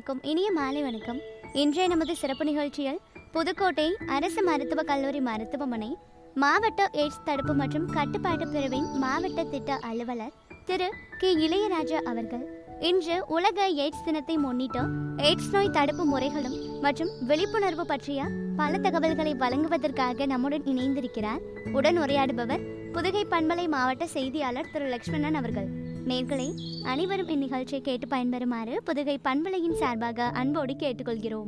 அனைவருக்கும் இனிய மாலை வணக்கம் இன்றைய நமது சிறப்பு நிகழ்ச்சியில் புதுக்கோட்டை அரசு மருத்துவக் கல்லூரி மருத்துவமனை மாவட்ட எய்ட்ஸ் தடுப்பு மற்றும் கட்டுப்பாட்டு பிரிவின் மாவட்ட திட்ட அலுவலர் திரு கே இளையராஜா அவர்கள் இன்று உலக எய்ட்ஸ் தினத்தை முன்னிட்டு எய்ட்ஸ் நோய் தடுப்பு முறைகளும் மற்றும் விழிப்புணர்வு பற்றிய பல தகவல்களை வழங்குவதற்காக நம்முடன் இணைந்திருக்கிறார் உடன் உரையாடுபவர் புதுகை பண்பலை மாவட்ட செய்தியாளர் திரு லக்ஷ்மணன் அவர்கள் நேர்களே அனைவரும் இந்நிகழ்ச்சியை கேட்டு பயன்பெறுமாறு புதுகை பண்பலையின் சார்பாக அன்போடு கேட்டுக்கொள்கிறோம்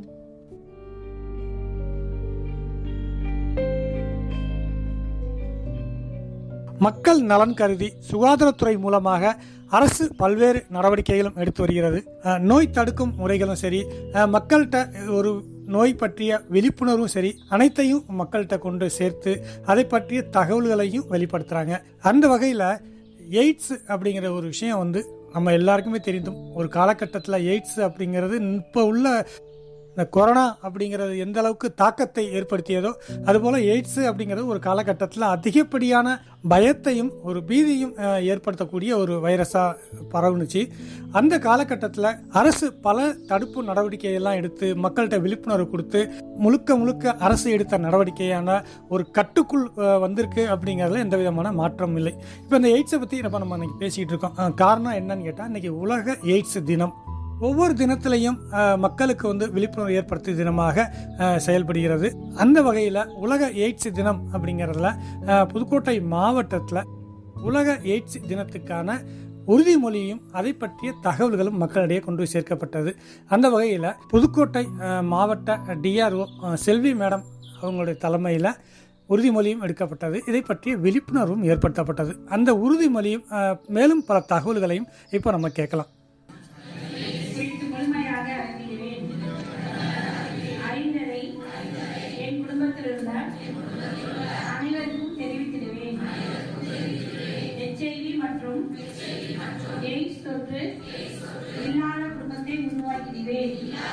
மக்கள் நலன் கருதி சுகாதாரத்துறை மூலமாக அரசு பல்வேறு நடவடிக்கைகளும் எடுத்து வருகிறது அஹ், நோய் தடுக்கும் முறைகளும் சரி அஹ், மக்கள்கிட்ட ஒரு நோய் பற்றிய விழிப்புணர்வும் சரி அனைத்தையும் மக்கள்கிட்ட கொண்டு சேர்த்து அதை பற்றிய தகவல்களையும் வெளிப்படுத்துறாங்க அந்த வகையில் எய்ட்ஸ் அப்படிங்கிற ஒரு விஷயம் வந்து நம்ம எல்லாருக்குமே தெரிந்தும் ஒரு காலகட்டத்தில் எய்ட்ஸ் அப்படிங்கிறது இப்போ உள்ள இந்த கொரோனா அப்படிங்கிறது எந்த அளவுக்கு தாக்கத்தை ஏற்படுத்தியதோ அதுபோல் எய்ட்ஸ் அப்படிங்கிறது ஒரு காலகட்டத்தில் அதிகப்படியான பயத்தையும் ஒரு பீதியும் அஹ், ஏற்படுத்தக்கூடிய ஒரு வைரஸாக பரவுனுச்சு அந்த காலகட்டத்தில் அரசு பல தடுப்பு நடவடிக்கையெல்லாம் எடுத்து மக்கள்கிட்ட விழிப்புணர்வு கொடுத்து முழுக்க முழுக்க அரசு எடுத்த நடவடிக்கையான ஒரு கட்டுக்குள் அஹ், வந்திருக்கு அப்படிங்கிறதுல எந்த விதமான மாற்றம் இல்லை இப்போ இந்த எய்ட்ஸை பற்றி நம்ம நம்ம இன்னைக்கு பேசிகிட்டு இருக்கோம் அஹ், காரணம் என்னன்னு கேட்டால் இன்னைக்கு உலக எய்ட்ஸ் தினம் ஒவ்வொரு தினத்திலையும் அஹ், மக்களுக்கு வந்து விழிப்புணர்வு ஏற்படுத்தும் தினமாக அஹ், செயல்படுகிறது அந்த வகையில் உலக எய்ட்ஸ் தினம் அப்படிங்கிறதுல அஹ், புதுக்கோட்டை மாவட்டத்தில் உலக எய்ட்ஸ் தினத்துக்கான உறுதிமொழியும் அதை பற்றிய தகவல்களும் மக்களிடையே கொண்டு போய் சேர்க்கப்பட்டது அந்த வகையில் புதுக்கோட்டை அஹ், மாவட்ட டிஆர்ஓ செல்வி மேடம் அவங்களுடைய தலைமையில் உறுதிமொழியும் எடுக்கப்பட்டது இதை பற்றிய விழிப்புணர்வும் ஏற்படுத்தப்பட்டது அந்த உறுதிமொழியும் அஹ், மேலும் பல தகவல்களையும் இப்போ நம்ம கேட்கலாம் குறித்து முழுமையாக அறிந்திடுவேன் அறிந்ததை என் குடும்பத்தில் உள்ள அனைவருக்கும் தெரிவித்திடுவேன் எச்ஐவி மற்றும் எய்ட்ஸ் தொற்று இல்லாத குடும்பத்தை உருவாக்கிடுவேன்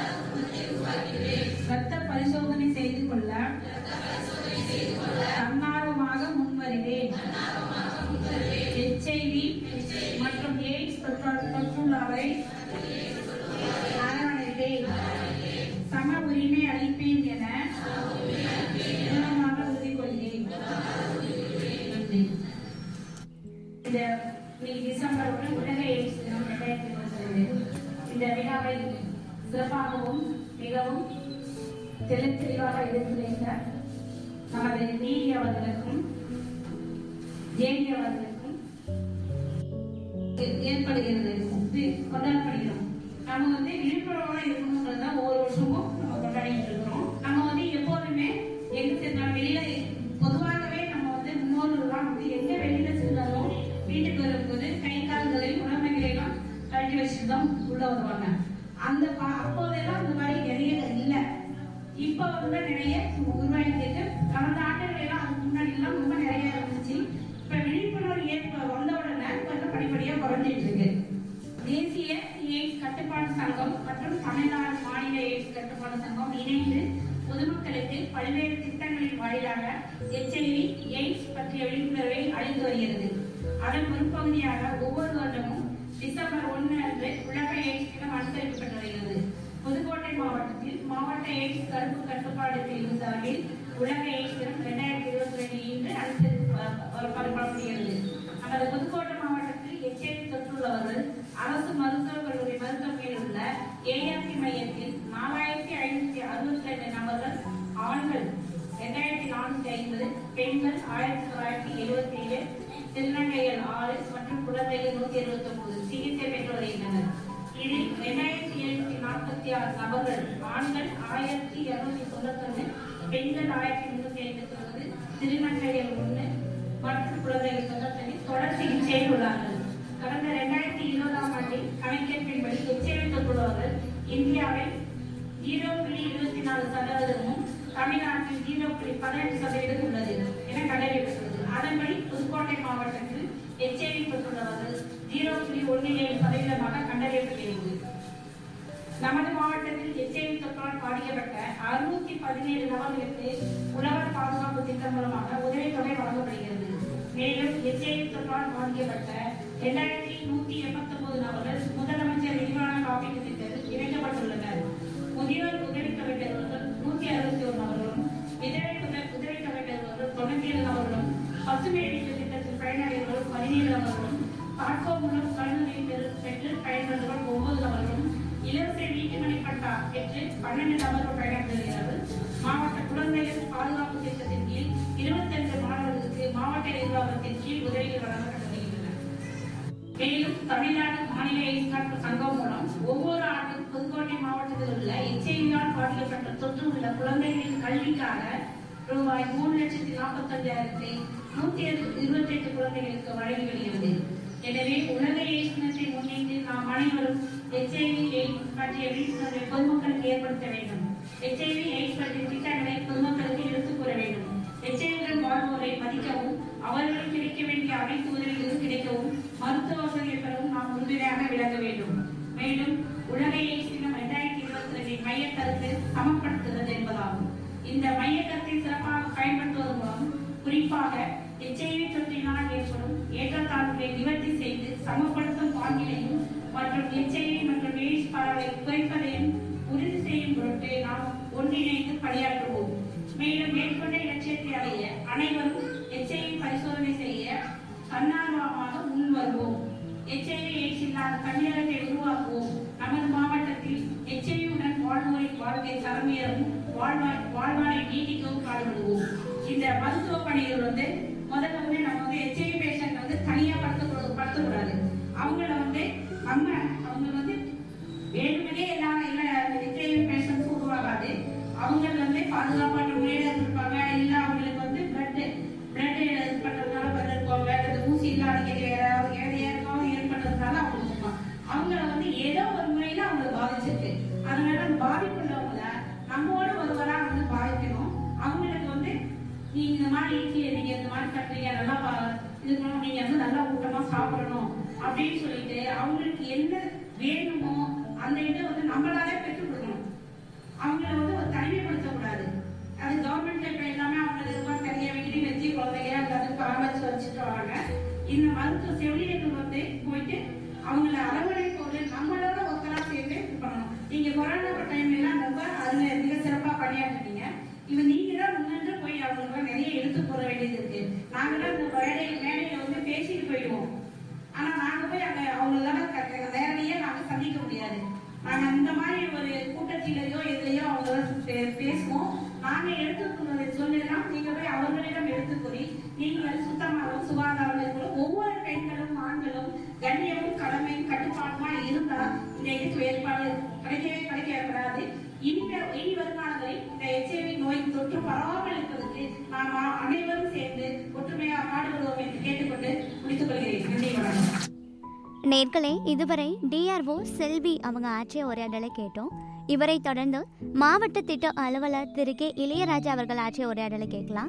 ரத்த பரிசோதனை செய்து கொள்ள தன்னார்வமாக முன்வருவேன் எச்ஐவி மற்றும் எய்ட்ஸ் தொற்று தொற்றுள்ளவரை அரவணைப்பேன் சம உரிமை அளிப்பேன் என மூலமாக உறுதி கொள்கிறேன் நன்றி. இந்த இன்னைக்கு டிசம்பர் ஒன்று உலக எய்ட்ஸ் தினம் ரெண்டாயிரத்தி இருபத்தி இந்த விழாவை சிறப்பாகவும் மிகவும் தெளி தெளிவாக எடுத்துரைத்த நமது நீதி அவர்களுக்கும் ஜேடி அவர்களுக்கும் ஏ- ஏற்படுகிறது இது கொண்டாடப்படுகிறோம் நம்ம வந்து விழிப்புணர்வோட இருக்கணுங்கிறது தான் ஒவ்வொரு வருஷமும் நம்ம கொண்டாடிட்டு இருக்கிறோம் நம்ம வந்து எப்போதுமே எங்க சென்றாலும் வெளியில பொதுவாகவே நம்ம வந்து முன்னோர்கள்லாம் வந்து எங்க வெளியில சென்றாலும் வீட்டுக்கு வரும்போது கை கால்களையும் உடம்புகளையும் கழட்டி வச்சுட்டு தான் உள்ள வருவாங்க அந்த பா- அப்போதெல்லாம் அந்த மாதிரி நிறைய இல்லை இப்ப வந்து நிறைய உருவாகிட்டு கடந்த ஆண்டுகள் எல்லாம் அதுக்கு முன்னாடி எல்லாம் ரொம்ப நிறைய இருந்துச்சு இப்ப விழிப்புணர்வு ஏற்ப வந்த உடனே கொஞ்சம் படிப்படியா குறைஞ்சிட்டு இருக்கு தேசிய எய்ட்ஸ் கட்டுப்பாடு சங்கம் மற்றும் தமிழ்நாடு மாநில எய்ட்ஸ் கட்டுப்பாடு சங்கம் இணைந்து பொதுமக்களுக்கு பல்வேறு திட்டங்களின் வாயிலாக எச்ஐவி எய்ட்ஸ் பற்றிய விழிப்புணர்வை அளித்து வருகிறது அதன் ஒரு பகுதியாக ஒவ்வொரு வருடமும் டிசம்பர் ஒன்று அன்று உலக எய்ட்ஸ் தினம் அனுசரிக்கப்பட்டு வருகிறது புதுக்கோட்டை மாவட்டத்தில் மாவட்ட எய்ட்ஸ் தடுப்பு கட்டுப்பாடு பிரிவு சார்பில் உலக எய்ட்ஸ் தினம் இரண்டாயிரத்தி இருபத்தி ரெண்டு இன்று அனுசரிக்கப்படுகிறது நமது புதுக்கோட்டை மாவட்டத்தில் எச்ஐவி தொற்றுள்ளவர்கள் அரசு மருத்துவக் கல்லூரி மருத்துவமனையில் உள்ள ஏஆர்டி மையத்தில் நாலாயிரத்தி ஐநூத்தி அறுபத்தி ரெண்டு நபர்கள் ஆண்கள் இரண்டாயிரத்தி நானூத்தி ஐம்பது பெண்கள் ஆயிரத்தி தொள்ளாயிரத்தி எழுபத்தி ஏழு திருநங்கைகள் ஆறு மற்றும் குழந்தைகள் நூத்தி எழுபத்தி ஒன்பது சிகிச்சை பெற்று வருகின்றனர் இதில் இரண்டாயிரத்தி எழுநூத்தி நாற்பத்தி ஆறு நபர்கள் ஆண்கள் ஆயிரத்தி இருநூத்தி தொண்ணூத்தொன்னு பெண்கள் ஆயிரத்தி முன்னூத்தி ஐம்பத்தி ஒன்பது திருநங்கைகள் ஒன்று மற்றும் குழந்தைகள் தொண்ணூத்தொன்னு தொடர் சிகிச்சையில் உள்ளார்கள் கடந்த இரண்டாயிரத்தி இருபதாம் ஆண்டில் கணக்கெடுப்பின்படி எச்சரிக்கை தொற்றுள்ளவர்கள் இந்தியாவில் ஜீரோ புள்ளி இருபத்தி நாலு சதவீதமும் தமிழ்நாட்டில் ஜீரோ புள்ளி பதினெட்டு சதவீதம் உள்ளது என கண்டறியப்பட்டுள்ளது அதன்படி புதுக்கோட்டை மாவட்டத்தில் எச்ஐவி தொற்றுள்ளவர்கள் ஜீரோ புள்ளி ஒன்று ஏழு சதவீதமாக கண்டறியப்பட்டிருக்கிறது நமது மாவட்டத்தில் எச்ஐவி தொற்றால் பாதிக்கப்பட்ட அறுநூத்தி பதினேழு நபர்களுக்கு உழவர் பாதுகாப்பு திட்டம் மூலமாக உதவித்தொகை வழங்கப்படுகிறது மேலும் எச்ஐவி தொற்றால் பாதிக்கப்பட்ட இரண்டாயிரத்தி நூத்தி எண்பத்தொன்பது நபர்கள் முதலமைச்சர் விரிவான காப்பீட்டு திட்டத்தில் இணைக்கப்பட்டுள்ளனர் முதியோர் உதவித்தொகை பெறுபவர்கள் நூத்தி அறுபத்தி ஒரு நபர்களும் விதவை உத- உதவித்தொகை பெறுபவர்கள் தொண்ணூத்தி ஏழு நபர்களும் பசுமை வீட்டு திட்டத்தில் பயனடைவர்கள் பதினேழு நபர்களும் பாட்கோ மூலம் கல்வி பெறு பெற்று பயன்பெறுபவர்கள் ஒன்பது நபர்களும் இலவச வீட்டுமனை பட்டா பெற்று பன்னெண்டு நபர்கள் பயன்பெறுகிறார்கள் மாவட்ட குழந்தைகள் பாதுகாப்பு திட்டத்தின் கீழ் இருபத்தஞ்சு மாணவர்களுக்கு மாவட்ட நிர்வாகத்தின் கீழ் உதவிகள் வழங்கப்பட்டு வருகின்றன மேலும் தமிழ்நாடு மாநில எய்ட்ஸ் காப்பு சங்கம் மூலம் ஒவ்வொரு ஆண்டும் புதுக்கோட்டை மாவட்டத்தில் உள்ள எச்ஐவியால் பாதிக்கப்பட்ட தொற்று உள்ள குழந்தைகளின் கல்விக்காக ரூபாய் மூணு லட்சத்தி நாற்பத்தஞ்சாயிரத்தி நூத்தி இருபத்தி எட்டு குழந்தைகளுக்கு வழங்கி வருகிறது எனவே உலக எய்ட்ஸ் தினத்தை முன்னிட்டு நாம் அனைவரும் எச்ஐவி எய்ட்ஸ் பற்றிய விழிப்புணர்வை பொதுமக்களுக்கு ஏற்படுத்த வேண்டும் எச்ஐவி எய்ட்ஸ் பற்றிய திட்டங்களை பொதுமக்களுக்கு எடுத்துக் கூற வேண்டும் எச்ஐவியுடன் வாழ்வோரை மதிக்கவும் அவர்களுக்கு கிடைக்க வேண்டிய அனைத்து உதவிகளும் கிடைக்கவும் மருத்துவ வசதியை பெறவும் நாம் உறுதுணையாக விளங்க வேண்டும் மேலும் உலக எய்ட்ஸ் தினம் இரண்டாயிரத்தி இருபத்தி ரெண்டின் மைய கருத்து சமப்படுத்துகிறது என்பதாகும் இந்த மைய கருத்தை சிறப்பாக பயன்படுத்துவதன் மூலம் குறிப்பாக எச்ஐவி தொற்றினால் ஏற்படும் ஏற்றத்தாழ்வுகளை நிவர்த்தி செய்து சமப்படுத்தும் பாங்கினையும் மற்றும் எச்ஐவி மற்றும் எய்ட்ஸ் பரவலை குறைப்பதையும் உறுதி செய்யும் பொருட்டு நாம் ஒன்றிணைந்து பணியாற்றுவோம் மேலும் மேற்கொண்ட இலட்சியத்தை அடைய அனைவரும் எச்ஐவி பரிசோதனை செய்ய தன்னார்வமாக முன் வருவோம் எச்ஐவி எய்ட்ஸ் இல்லாத தமிழகத்தை உருவாக்குவோம் நமது மாவட்டத்தில் எச்ஐவி உடன் வாழ்வோரின் வாழ்க்கை தரம் உயரவும் வாழ்வாய் வாழ்வாரை நீட்டிக்கவும் பாடுபடுவோம் இந்த மருத்துவ பணிகள் வந்து முதல்ல வந்து நம்ம வந்து எச்ஐவி பேஷண்ட் வந்து தனியா படுத்த படுத்தக்கூடாது அவங்கள வந்து நம்ம அவங்க வந்து வேணுமனே எல்லாம் இல்ல எச்ஐவி பேஷண்ட் உருவாகாது அவங்க வந்து பாதுகாப்பான முறையில இருப்பாங்க இல்ல அவங்களுக்கு வந்து பிளட் பிளட் இது பண்றதுனால பண்ணிருப்பாங்க அல்லது ஊசி இல்லாத வேற வேற யாருக்காவது ஏற்பட்டதுனால அவங்களுக்கு இருக்கும். அவங்கள வந்து ஏதோ ஒரு முறையில அவங்க பாதிச்சிருக்கு அதனால அந்த பாதிப்புள்ளவங்கள நம்மோட ஒருவரா வந்து பாதிக்கணும் அவங்களுக்கு வந்து நீங்க இந்த மாதிரி இட்லி நீங்க இந்த மாதிரி கட்டுறீங்க நல்லா பா- இது பண்ணணும் நீங்க வந்து நல்லா ஊட்டமா சாப்பிடணும் அப்படின்னு சொல்லிட்டு அவங்களுக்கு என்ன வேணுமோ அந்த இதை வந்து நம்மளாலே பெற்றுக் கொடுக்கணும் அவங்கள வந்து ஒரு தனிமைப்படுத்த கூடாது அது கவர்மெண்ட்ல இப்ப எல்லாமே அவங்க இதுவா தனியா வீட்லயும் வச்சு குழந்தைங்க எல்லாத்தையும் பராமரிச்சு வச்சுட்டு வராங்க இந்த மருத்துவ செவிலியர்கள் வந்து போயிட்டு அவங்கள அரவணைப்போடு நம்மளோட ஒத்தரா சேர்ந்து இது பண்ணணும் நீங்க கொரோனா டைம்ல எல்லாம் ரொம்ப அதுல மிக சிறப்பா பணியாற்றுனீங்க இப்ப நீங்க தான் முன்னின்று போய் அவங்களுக்கு நிறைய எடுத்து போற வேண்டியது இருக்கு நாங்களாம் இந்த மேடை மேடையில வந்து பேசிட்டு போயிடுவோம் ஆனா நாங்க போய் அங்க அவங்களோட க- நேரடியா நாங்க சந்திக்க முடியாது நாங்க இந்த மாதிரி ஒரு கூட்டத்திலேயோ எதுலயோ அவங்களோட பே- பேசுவோம் நாங்க எடுத்துக்கொள்வதை சொல்லலாம் நீங்க போய் அவர்களிடம் எடுத்து கூறி நீங்கள் சுத்தமாகவும் சுகாதாரம் இருக்கணும் ஒவ்வொரு பெண்களும் ஆண்களும் கண்ணியமும் கடமையும் கட்டுப்பாடுமா இருந்தா இந்த இதுக்கு ஏற்பாடு கிடைக்கவே கிடைக்கப்படாது இனி வ- இனி வருங்காலங்களில் இந்த எச்ஐவி நோய் தொற்று பரவாமல் இருப்பதற்கு நாம் அ- அனைவரும் சேர்ந்து ஒற்றுமையாக பாடுபடுவோம் என்று கேட்டுக்கொண்டு முடித்துக் கொள்கிறேன் நன்றி வணக்கம் நேர்களே இதுவரை டிஆர்ஓ செல்வி அவங்க ஆற்றிய உரையாடலை கேட்டோம் இவரை தொடர்ந்து மாவட்ட திட்ட அலுவலர் திரு கே இளையராஜா அவர்கள் ஆற்றிய உரையாடலை கேட்கலாம்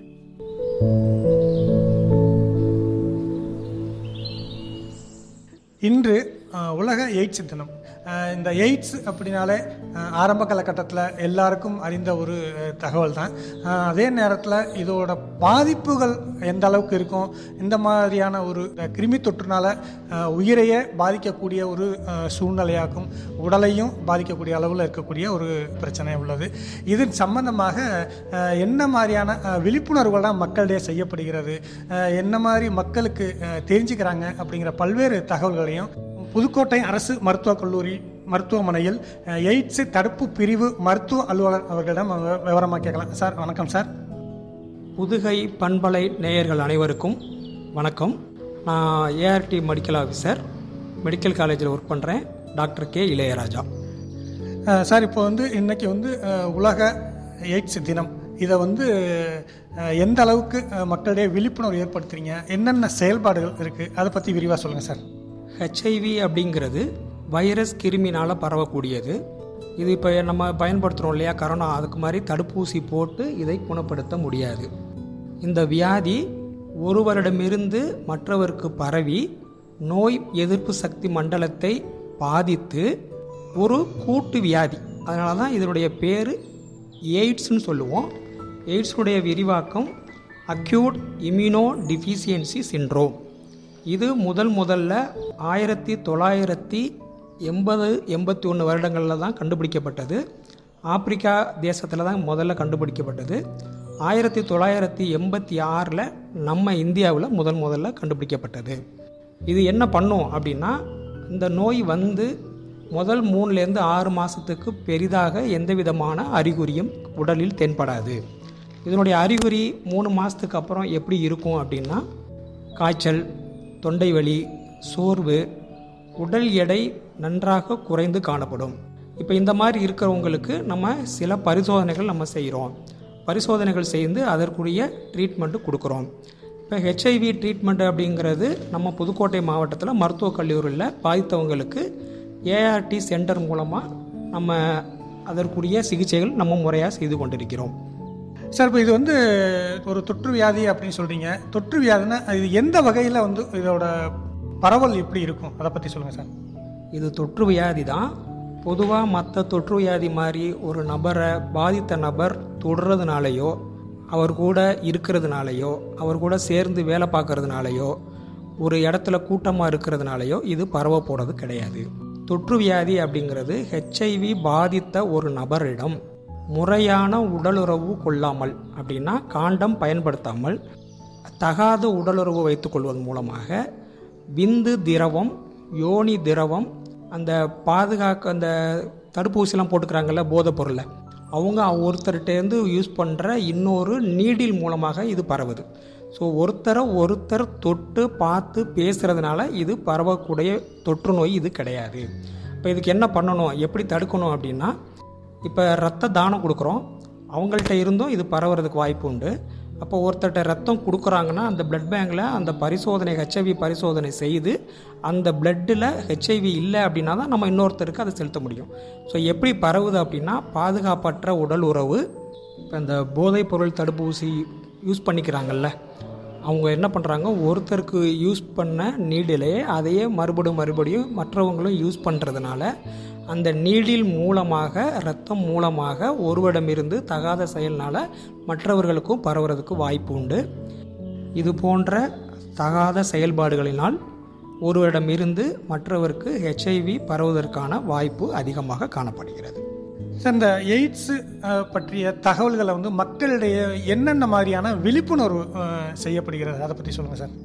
இன்று அஹ், உலக எய்ட்ஸ் தினம் அஹ், இந்த எய்ட்ஸ் அப்படின்னாலே அஹ், ஆரம்ப காலகட்டத்தில் எல்லாருக்கும் அறிந்த ஒரு அஹ், தகவல் தான் அஹ், அதே நேரத்தில் இதோட பாதிப்புகள் எந்த அளவுக்கு இருக்கும் இந்த மாதிரியான ஒரு அஹ், கிருமி தொற்றுனால அஹ், உயிரையே பாதிக்கக்கூடிய ஒரு அஹ், சூழ்நிலையாக்கும் உடலையும் பாதிக்கக்கூடிய அளவில் இருக்கக்கூடிய ஒரு பிரச்சனை உள்ளது இது சம்பந்தமாக அஹ், என்ன மாதிரியான அஹ், விழிப்புணர்வுகள் மக்களிடையே செய்யப்படுகிறது அஹ், என்ன மாதிரி மக்களுக்கு அஹ், தெரிஞ்சுக்கிறாங்க அப்படிங்கிற பல்வேறு தகவல்களையும் புதுக்கோட்டை அரசு மருத்துவக் கல்லூரி மருத்துவமனையில் அஹ், எய்ட்ஸ் தடுப்பு பிரிவு மருத்துவ அலுவலர் அவர்களிடம் அவங்க விவரமாக கேட்கலாம் சார் வணக்கம் சார் புதுகை பண்பலை நேயர்கள் அனைவருக்கும் வணக்கம் நான் ஏஆர்டி மெடிக்கல் ஆஃபீஸர் மெடிக்கல் காலேஜில் ஒர்க் பண்ணுறேன் doctor K Ilayaraja ah, sir இப்போ வந்து இன்னைக்கு வந்து அஹ், உலக எய்ட்ஸ் தினம் இதை வந்து அஹ், எந்த அளவுக்கு அஹ், மக்களிடையே விழிப்புணர்வு ஏற்படுத்துறீங்க என்னென்ன செயல்பாடுகள் இருக்குது அதை பற்றி விரிவாக சொல்லுங்கள் சார் ஹெச்ஐவி அப்படிங்கிறது வைரஸ் கிருமினால் பரவக்கூடியது இது இப்போ நம்ம பயன்படுத்துகிறோம் இல்லையா கரோனா அதுக்கு மாதிரி தடுப்பூசி போட்டு இதை குணப்படுத்த முடியாது இந்த வியாதி ஒருவரிடமிருந்து மற்றவருக்கு பரவி நோய் எதிர்ப்பு சக்தி மண்டலத்தை பாதித்து ஒரு கூட்டு வியாதி அதனால தான் இதனுடைய பேர் எய்ட்ஸ்னு சொல்லுவோம் எய்ட்ஸுடைய விரிவாக்கம் அக்யூட் இம்யூனோ டிஃபிஷியன்சி சிண்ட்ரோம் இது முதல் முதல்ல ஆயிரத்தி தொள்ளாயிரத்தி எண்பது எண்பத்தி ஒன்று வருடங்களில் தான் கண்டுபிடிக்கப்பட்டது ஆப்பிரிக்கா தேசத்தில் தான் முதல்ல கண்டுபிடிக்கப்பட்டது ஆயிரத்தி தொள்ளாயிரத்தி எண்பத்தி ஆறில் நம்ம இந்தியாவில் முதல் முதல்ல கண்டுபிடிக்கப்பட்டது இது என்ன பண்ணும் அப்படின்னா இந்த நோய் வந்து முதல் மூணுலேருந்து ஆறு மாதத்துக்கு பெரிதாக எந்த விதமான அறிகுறியும் உடலில் தென்படாது இதனுடைய அறிகுறி மூணு மாதத்துக்கு அப்புறம் எப்படி இருக்கும் அப்படின்னா காய்ச்சல் தொண்டை வலி சோர்வு உடல் எடை நன்றாக குறைந்து காணப்படும் இப்போ இந்த மாதிரி இருக்கிறவங்களுக்கு நம்ம சில பரிசோதனைகள் நம்ம செய்கிறோம் பரிசோதனைகள் செய்து அதற்குரிய ட்ரீட்மெண்ட்டு கொடுக்குறோம் இப்போ ஹெச்ஐவி ட்ரீட்மெண்ட் அப்படிங்கிறது நம்ம புதுக்கோட்டை மாவட்டத்தில் மருத்துவக் கல்லூரியில் பாதித்தவங்களுக்கு ஏஆர்டி சென்டர் மூலமாக நம்ம அதற்குரிய சிகிச்சைகள் நம்ம முறையாக செய்து கொண்டிருக்கிறோம் சார் இப்போ இது வந்து ஒரு தொற்று வியாதி அப்படின்னு சொல்றீங்க தொற்று வியாதினா இது எந்த வகையில் வந்து இதோட பரவல் எப்படி இருக்கும் அதை பற்றி சொல்லுங்கள் சார் இது தொற்று வியாதி தான் பொதுவாக மற்ற தொற்று வியாதி மாதிரி ஒரு நபரை பாதித்த நபர் தொடுறதுனாலையோ அவர் கூட இருக்கிறதுனாலையோ அவர் கூட சேர்ந்து வேலை பார்க்கறதுனாலையோ ஒரு இடத்துல கூட்டமாக இருக்கிறதுனாலையோ இது பரவ போகிறது கிடையாது தொற்று வியாதி அப்படிங்கிறது ஹெச்ஐவி பாதித்த ஒரு நபரிடம் முறையான உடலுறவு கொள்ளாமல் அப்படின்னா காண்டம் பயன்படுத்தாமல் தகாத உடலுறவு வைத்துக்கொள்வதன் மூலமாக விந்து திரவம் யோனி திரவம் அந்த பாதுகாக்க அந்த தடுப்பூசிலாம் போட்டுக்கிறாங்கல்ல போதைப் பொருளை அவங்க ஒருத்தர்கிட்டேருந்து யூஸ் பண்ணுற இன்னொரு நீடில் மூலமாக இது பரவுது ஸோ ஒருத்தரை ஒருத்தர் தொட்டு பார்த்து பேசுகிறதுனால இது பரவக்கூடிய தொற்று நோய் இது கிடையாது இப்போ இதுக்கு என்ன பண்ணணும் எப்படி தடுக்கணும் அப்படின்னா இப்போ ரத்த தானம் கொடுக்குறோம் அவங்கள்ட்ட இருந்தும் இது பரவுறதுக்கு வாய்ப்பு உண்டு அப்போ ஒருத்தர்கிட்ட ரத்தம் கொடுக்குறாங்கன்னா அந்த பிளட் பேங்கில் அந்த பரிசோதனை ஹெச்ஐவி பரிசோதனை செய்து அந்த பிளட்டில் ஹெச்ஐவி இல்லை அப்படின்னா தான் நம்ம இன்னொருத்தருக்கு அதை செலுத்த முடியும் ஸோ எப்படி பரவுது அப்படின்னா பாதுகாப்பற்ற உடல் உறவு இப்போ இந்த போதைப் பொருள் தடுப்பூசி யூஸ் பண்ணிக்கிறாங்கல்ல அவங்க என்ன பண்ணுறாங்க ஒருத்தருக்கு யூஸ் பண்ண நீடிலே அதையே மறுபடியும் மறுபடியும் மற்றவங்களும் யூஸ் பண்ணுறதுனால அந்த நீடில் மூலமாக இரத்தம் மூலமாக ஒருவரிடமிருந்து தகாத செயல்னால மற்றவர்களுக்கும் பரவுறதுக்கு வாய்ப்பு உண்டு இது போன்ற தகாத செயல்பாடுகளினால் ஒருவரிடமிருந்து மற்றவருக்கு ஹெச்ஐவி பரவுவதற்கான வாய்ப்பு அதிகமாக காணப்படுகிறது சார் இந்த எய்ட்ஸ் அஹ், பற்றிய தகவல்களை வந்து மக்களிடையே என்னென்ன மாதிரியான விழிப்புணர்வு அஹ், செய்யப்படுகிறது அதை பற்றி சொல்லுங்கள் சார்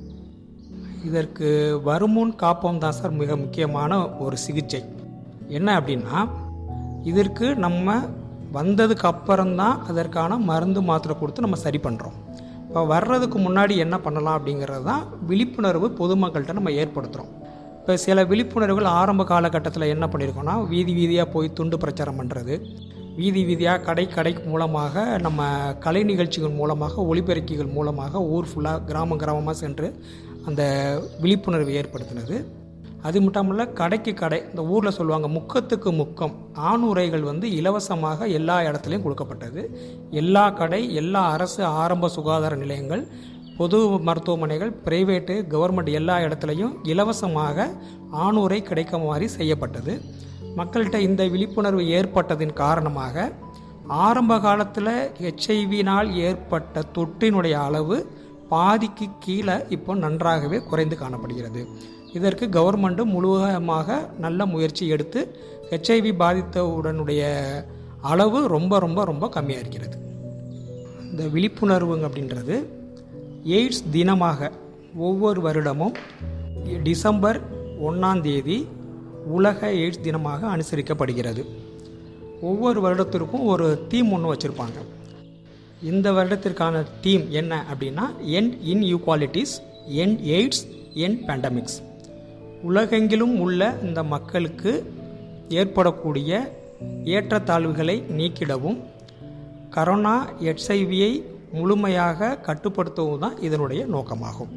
இதற்கு வருமுன் காப்போம் தான் சார் மிக முக்கியமான ஒரு சிகிச்சை என்ன அப்படின்னா இதற்கு நம்ம வந்ததுக்கு அப்புறம்தான் அதற்கான மருந்து மாத்திரை கொடுத்து நம்ம சரி பண்ணுறோம் இப்போ வர்றதுக்கு முன்னாடி என்ன பண்ணலாம் அப்படிங்கிறது தான் விழிப்புணர்வு பொதுமக்கள்கிட்ட நம்ம ஏற்படுத்துகிறோம் இப்போ சில விழிப்புணர்வுகள் ஆரம்ப காலகட்டத்தில் என்ன பண்ணியிருக்கோம்னா வீதி வீதியாக போய் துண்டு பிரச்சாரம் பண்ணுறது வீதி வீதியாக கடை கடை மூலமாக நம்ம கலை நிகழ்ச்சிகள் மூலமாக ஒளிபெருக்கிகள் மூலமாக ஊர் ஃபுல்லாக கிராம கிராமமாக சென்று அந்த விழிப்புணர்வு ஏற்படுத்தினது அது மட்டும் இல்ல கடைக்கு கடை இந்த ஊரில் சொல்லுவாங்க முக்கத்துக்கு முக்கம் ஆணுரைகள் வந்து இலவசமாக எல்லா இடத்துலையும் கொடுக்கப்பட்டது எல்லா கடை எல்லா அரசு ஆரம்ப சுகாதார நிலையங்கள் பொது மருத்துவமனைகள் பிரைவேட்டு கவர்மெண்ட் எல்லா இடத்துலையும் இலவசமாக ஆணுரை கிடைக்கும் மாதிரி செய்யப்பட்டது மக்கள்கிட்ட இந்த விழிப்புணர்வு ஏற்பட்டதின் காரணமாக ஆரம்ப காலத்தில் ஹெச்ஐவினால் ஏற்பட்ட தொற்றினுடைய அளவு பாதிக்கு கீழே இப்போ நன்றாகவே குறைந்து காணப்படுகிறது இதற்கு கவர்மெண்ட்டு முழுவதுமாக நல்ல முயற்சி எடுத்து ஹெச்ஐவி பாதித்தவுடனுடைய அளவு ரொம்ப ரொம்ப ரொம்ப கம்மியாக இருக்கிறது இந்த விழிப்புணர்வுங்க அப்படின்றது எய்ட்ஸ் தினமாக ஒவ்வொரு வருடமும் டிசம்பர் ஒன்றாம் தேதி உலக எய்ட்ஸ் தினமாக அனுசரிக்கப்படுகிறது ஒவ்வொரு வருடத்திற்கும் ஒரு தீம் ஒன்று வச்சுருப்பாங்க இந்த வருடத்திற்கான தீம் என்ன அப்படின்னா end inequalities end AIDS end pandemics உலகெங்கிலும் உள்ள இந்த மக்களுக்கு ஏற்படக்கூடிய ஏற்றத்தாழ்வுகளை நீக்கிடவும் கரோனா எச்ஐவியை முழுமையாக கட்டுப்படுத்தவும் தான் இதனுடைய நோக்கமாகும்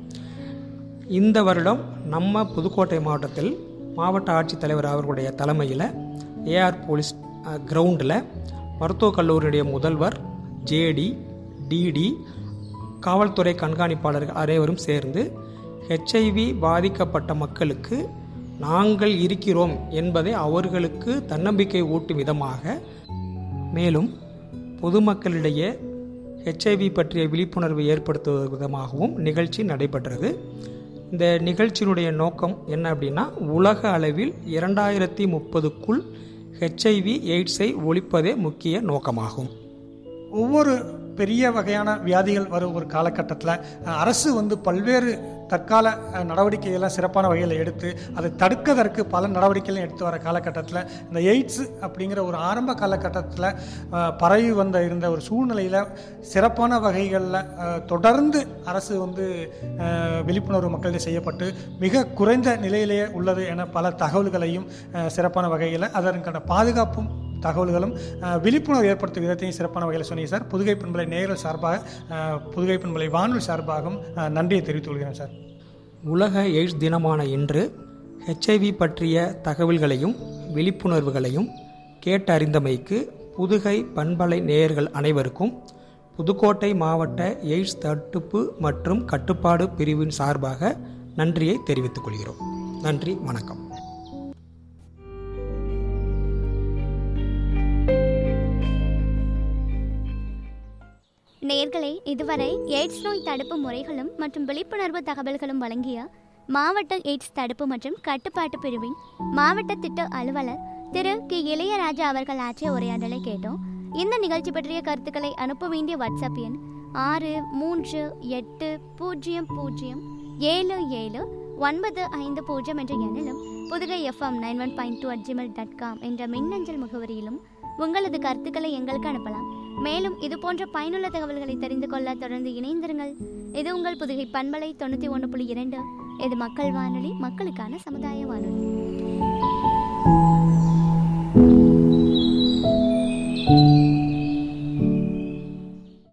இந்த வருடம் நம்ம புதுக்கோட்டை மாவட்டத்தில் மாவட்ட ஆட்சித்தலைவர் அவர்களுடைய தலைமையில் ஏஆர் போலீஸ் கிரவுண்டில் மருத்துவக் கல்லூரியுடைய முதல்வர் ஜேடி டிடி காவல்துறை கண்காணிப்பாளர்கள் அனைவரும் சேர்ந்து ஹெச்ஐவி பாதிக்கப்பட்ட மக்களுக்கு நாங்கள் இருக்கிறோம் என்பதை அவர்களுக்கு தன்னம்பிக்கை ஊட்டும் விதமாக மேலும் பொதுமக்களிடையே ஹெச்ஐவி பற்றிய விழிப்புணர்வு ஏற்படுத்துவது விதமாகவும் நிகழ்ச்சி நடைபெற்றது இந்த நிகழ்ச்சியினுடைய நோக்கம் என்ன அப்படின்னா உலக அளவில் இரண்டாயிரத்தி முப்பதுக்குள் ஹெச்ஐவி எய்ட்ஸை ஒழிப்பதே முக்கிய நோக்கமாகும் ஒவ்வொரு பெரிய வகையான வியாதிகள் வரும் ஒரு காலகட்டத்தில் அரசு வந்து பல்வேறு தற்கால அஹ், நடவடிக்கைகள்லாம் சிறப்பான வகையில் எடுத்து அதை தடுக்கதற்கு பல நடவடிக்கைகளும் எடுத்து வர காலகட்டத்தில் இந்த எய்ட்ஸ் அப்படிங்கிற ஒரு ஆரம்ப காலகட்டத்தில் அஹ், பரவி வந்த இருந்த ஒரு சூழ்நிலையில் சிறப்பான வகைகளில் அஹ், தொடர்ந்து அரசு வந்து அஹ், விழிப்புணர்வு மக்களிடையே செய்யப்பட்டு மிக குறைந்த நிலையிலேயே உள்ளது என பல தகவல்களையும் அஹ், சிறப்பான வகையில் அதற்கான பாதுகாப்பும் தகவல்களும் அஹ், விழிப்புணர்வு ஏற்படுத்தும் விதத்தையும் சிறப்பான வகையில் சொன்னீங்க சார் புதுகை பண்பலை நேயர்கள் சார்பாக அஹ், புதுகை பண்பலை வானொலி சார்பாகவும் அஹ், நன்றியை தெரிவித்துக் கொள்கிறேன் சார் உலக எய்ட்ஸ் தினமான இன்று ஹெச்ஐவி பற்றிய தகவல்களையும் விழிப்புணர்வுகளையும் கேட்டறிந்தமைக்கு புதுகை பண்பலை நேயர்கள் அனைவருக்கும் புதுக்கோட்டை மாவட்ட எய்ட்ஸ் தடுப்பு மற்றும் கட்டுப்பாடு பிரிவின் சார்பாக நன்றியை தெரிவித்துக் கொள்கிறோம் நன்றி வணக்கம் நேர்களே இதுவரை எய்ட்ஸ் நோய் தடுப்பு முறைகளும் மற்றும் விழிப்புணர்வு தகவல்களும் வழங்கிய மாவட்ட எய்ட்ஸ் தடுப்பு மற்றும் கட்டுப்பாட்டு பிரிவின் மாவட்ட திட்ட அலுவலர் திரு கி இளையராஜா அவர்கள் ஆற்றிய உரையாடலை கேட்டோம் இந்த நிகழ்ச்சி பற்றிய கருத்துக்களை அனுப்ப வேண்டிய வாட்ஸ்அப் எண் ஆறு மூன்று எட்டு பூஜ்ஜியம் பூஜ்ஜியம் ஏழு ஏழு ஒன்பது ஐந்து பூஜ்ஜியம் என்ற எண்ணிலும் Pudugai FM nine one point two at Gmail dot com என்ற மின்னஞ்சல் முகவரியிலும் உங்களது கருத்துக்களை எங்களுக்கு அனுப்பலாம் மேலும் இது போன்ற பயனுள்ள தகவல்களை தெரிந்து கொள்ள தொடர்ந்து இணைந்திருங்கள் இது உங்கள் புதுகை பண்பலை தொண்ணூற்றி ஒன்று புள்ளி இரண்டு இது மக்கள் வானொலி மக்களுக்கான சமுதாய வானொலி